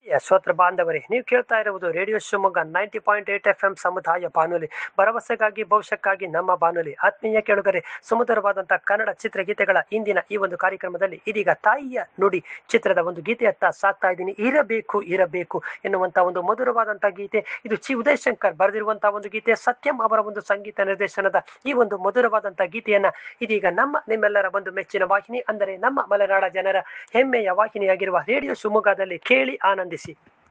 ಶ್ರೋತ್ರ ಬಾಂಧವರೇ ನೀವು ಕೇಳ್ತಾ ಇರುವುದು radio Shivamogga ninety point eight F M ಸಮುದಾಯ ಬಾನುಲಿ ಭರವಸೆಗಾಗಿ ಭವಿಷ್ಯಕ್ಕಾಗಿ ನಮ್ಮ ಬಾನುಲಿ ಆತ್ಮೀಯ ಕೇಳುಗರೆ ಸುಮಧುರವಾದಂತಹ ಕನ್ನಡ ಚಿತ್ರಗೀತೆಗಳ ಇಂದಿನ ಈ ಒಂದು ಕಾರ್ಯಕ್ರಮದಲ್ಲಿ ಇದೀಗ ತಾಯಿಯ ನುಡಿ ಚಿತ್ರದ ಒಂದು ಗೀತೆಯತ್ತ ಸಾಕ್ತಾ ಇದ್ದೀನಿ ಇರಬೇಕು ಇರಬೇಕು ಎನ್ನುವಂತ ಒಂದು ಮಧುರವಾದಂತಹ ಗೀತೆ ಇದು ಚಿ ಉದಯ್ ಶಂಕರ್ ಬರೆದಿರುವಂತಹ ಒಂದು ಗೀತೆ ಸತ್ಯಂ ಅವರ ಒಂದು ಸಂಗೀತ ನಿರ್ದೇಶನದ ಈ ಒಂದು ಮಧುರವಾದಂತಹ ಗೀತೆಯನ್ನ ಇದೀಗ ನಮ್ಮ ನಿಮ್ಮೆಲ್ಲರ ಒಂದು ಮೆಚ್ಚಿನ ವಾಹಿನಿ ಅಂದರೆ ನಮ್ಮ ಮಲೆನಾಡ ಜನರ ಹೆಮ್ಮೆಯ ವಾಹಿನಿಯಾಗಿರುವ ರೇಡಿಯೋ ಶಿವಮೊಗ್ಗದಲ್ಲಿ ಕೇಳಿ ಆನಂದಿಸಿ